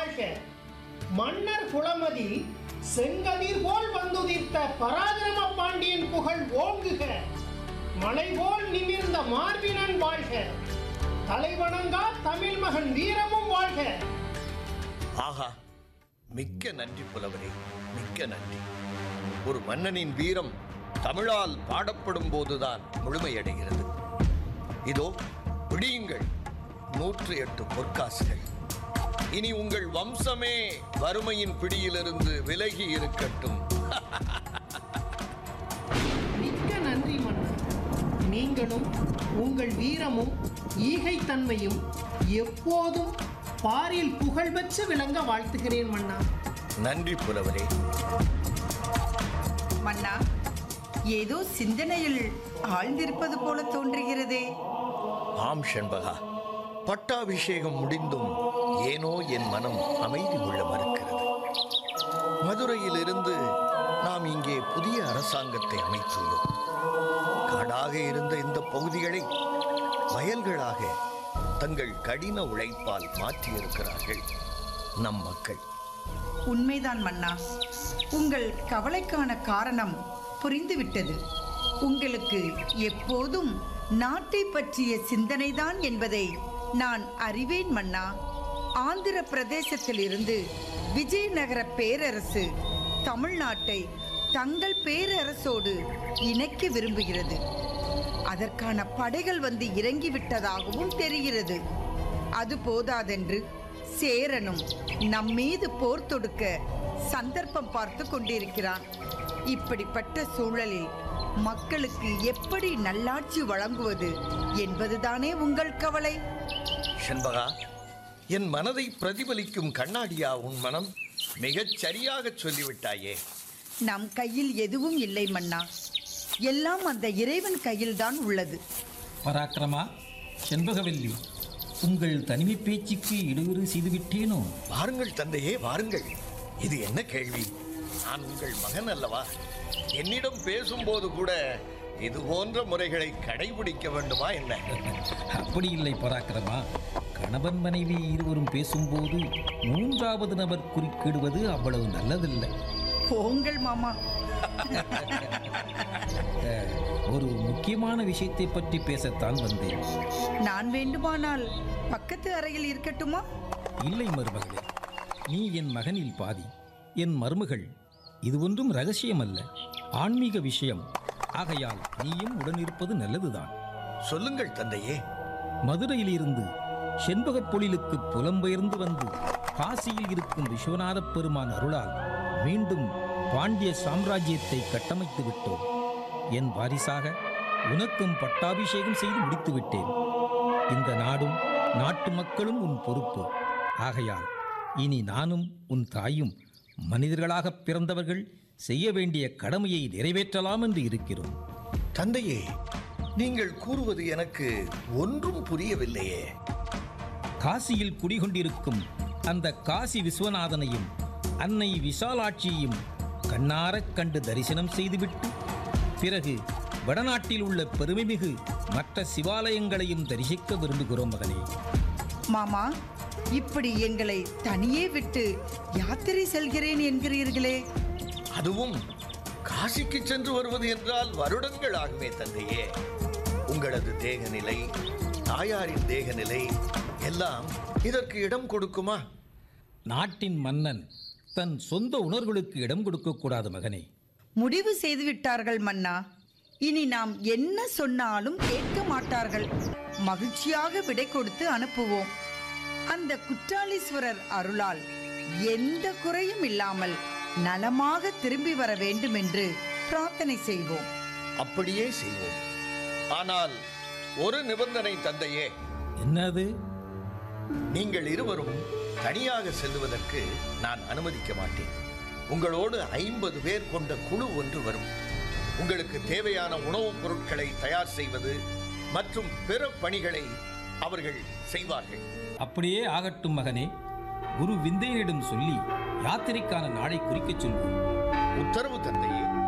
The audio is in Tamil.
வாழ்க மன்னர் குளமதி செங்கதிர் போல் வந்துதித்த பராக்கிரம பாண்டியன் புகழ் ஓங்குக மலை போல் நிமிர்ந்த மார்பினன் வாழ்க தலைவணங்கா தமிழ் மகன் வீரமும் வாழ்க ஆஹா மிக்க நன்றி புலவரே மிக்க நன்றி ஒரு மன்னனின் வீரம் தமிழால் பாடப்படும் போதுதான் முழுமையடைகிறது இதோ பிடியுங்கள் நூற்று எட்டு பொற்காசுகள் இனி உங்கள் வம்சமே வறுமையின் பிடியிலிருந்து விலகி இருக்கட்டும் மிக்க நன்றி மன்னா நீங்களும் உங்கள் வீரமும் ஈகைத்தன்மையும் எப்போதும் பாரில் புகழ்பெற்று விளங்க வாழ்த்துகிறேன் மன்னா நன்றி புலவரே மன்னா ஏதோ சிந்தனையில் ஆழ்ந்திருப்பது போல தோன்றுகிறதே ஆம் ஷண்பகா பட்டாபிஷேகம் முடிந்தும் ஏனோ என் மனம் அமைதி கொள்ள மறுக்கிறது மதுரையிலிருந்து நாம் இங்கே புதிய அரசாங்கத்தை அமைத்துள்ளோம் காடாக இருந்த இந்த பகுதிகளை வயல்களாக தங்கள் கடின உழைப்பால் மாற்றியிருக்கிறார்கள் நம் மக்கள் உண்மைதான் மன்னா உங்கள் கவலைக்கான காரணம் புரிந்துவிட்டது உங்களுக்கு எப்போதும் நாட்டை பற்றிய சிந்தனைதான் என்பதை நான் அறிவேன் மன்னா ஆந்திர பிரதேசத்திலிருந்து விஜயநகர பேரரசு தமிழ்நாட்டை தங்கள் பேரரசோடு இணைக்க விரும்புகிறது அதற்கான படைகள் வந்து இறங்கிவிட்டதாகவும் தெரிகிறது அது போதாதென்று சேரனும் நம்மீது போர் தொடுக்க சந்தர்ப்பம் பார்த்து கொண்டிருக்கிறான் இப்படிப்பட்ட சூழலில் மக்களுக்கு எப்படி நல்லாட்சி வழங்குவது என்பதுதானே உங்கள் கவலை ஷண்பகா என் மனதை பிரதிபலிக்கும் கண்ணாடியா உன் மனம் மிகச் சரியாகச் சொல்லிவிட்டாயே நம் கையில் எதுவும் இல்லை மன்னா எல்லாம் அந்த இறைவன் கையில்தான் உள்ளது பராக்கிரமா செண்பகவல்லி உங்கள் தனிமை பேச்சுக்கு இடையூறு செய்துவிட்டேனோ வாருங்கள் தந்தையே வாருங்கள் இது என்ன கேள்வி நான் உங்கள் மகன் அல்லவா என்னிடம் பேசும்போது கூட இது போன்ற முறைகளை கடைபிடிக்க வேண்டுமா என்ன அப்படி இல்லை பராக்கிரமா கணவன் மனைவி இருவரும் பேசும்போது மூன்றாவது நபர் குறுக்கிடுவது அவ்வளவு நல்லதில்லை போங்கள் மாமா அஹ், ஒரு முக்கியமான விஷயத்தை பற்றி பேசத்தான் வந்தேன் நான் வேண்டுமானால் பக்கத்து அறையில் இருக்கட்டுமா இல்லை மருமகளே நீ என் மகனில் பாதி என் மருமகள் இது ஒன்றும் ரகசியம் அல்ல ஆன்மீக விஷயம் ஆகையால் நீயும் உடனிருப்பது நல்லதுதான் சொல்லுங்கள் தந்தையே மதுரையிலிருந்து செண்பகப் பொழிலுக்கு புலம்பெயர்ந்து வந்து காசியில் இருக்கும் விஸ்வநாதப் பெருமான் அருளால் மீண்டும் பாண்டிய சாம்ராஜ்யத்தை கட்டமைத்து விட்டோம் என் வாரிசாக உனக்கும் பட்டாபிஷேகம் செய்து முடித்து விட்டேன் இந்த நாடும் நாட்டு மக்களும் உன் பொறுப்பு ஆகையால் இனி நானும் உன் தாயும் மனிதர்களாகப் பிறந்தவர்கள் செய்ய வேண்டிய கடமையை நிறைவேற்றலாம் என்று இருக்கிறோம் தந்தையே நீங்கள் கூறுவது எனக்கு ஒன்றும் புரியவில்லையே காசியில் குடிகொண்டிருக்கும் அந்த காசி விஸ்வநாதனையும் அன்னை விசாலாட்சியையும் கண்ணாரக் கண்டு தரிசனம் செய்துவிட்டு பிறகு வடநாட்டில் உள்ள பெருமைமிகு மற்ற சிவாலயங்களையும் தரிசிக்க விரும்புகிறோம் மகனே மாமா இப்படி எங்களை தனியே விட்டு யாத்திரை செல்கிறேன் என்கிறீர்களே அதுவும் காசிக்கு சென்று வருவது என்றால் வருடங்கள் ஆகுமே தந்தையே உங்களது தேகநிலை தாயாரின் தேகநிலை எல்லாம் இதற்கு இடம் கொடுக்குமா நாட்டின் மன்னன் தன் சொந்த உணர்வுகளுக்கு இடம் கொடுக்கக்கூடாது மகனே முடிவு செய்து விட்டார்கள் மன்னா இனி நாம் என்ன சொன்னாலும் கேட்க மாட்டார்கள் மகிழ்ச்சியாக விடை கொடுத்து அனுப்புவோம் அந்த குற்றாலீஸ்வரர் அருளால் எந்த குறையும் இல்லாமல் நலமாக திரும்பி வர வேண்டும் என்று பிரார்த்தனை செய்வோம் அப்படியே செய்வோம் ஆனால் ஒரு நிபந்தனை தந்தையே என்னது நீங்கள் இருவரும் தனியாக செல்லுவதற்கு நான் அனுமதிக்க மாட்டேன் உங்களோடு ஐம்பது பேர் கொண்ட குழு ஒன்று வரும் உங்களுக்கு தேவையான உணவுப் பொருட்களை தயார் செய்வது மற்றும் பிற பணிகளை அவர்கள் செய்வார்கள் அப்படியே ஆகட்டும் மகனே குரு விந்தையனிடம் சொல்லி யாத்திரைக்கான நாளை குறிக்கச் சொல்வோம் உத்தரவு தந்தையே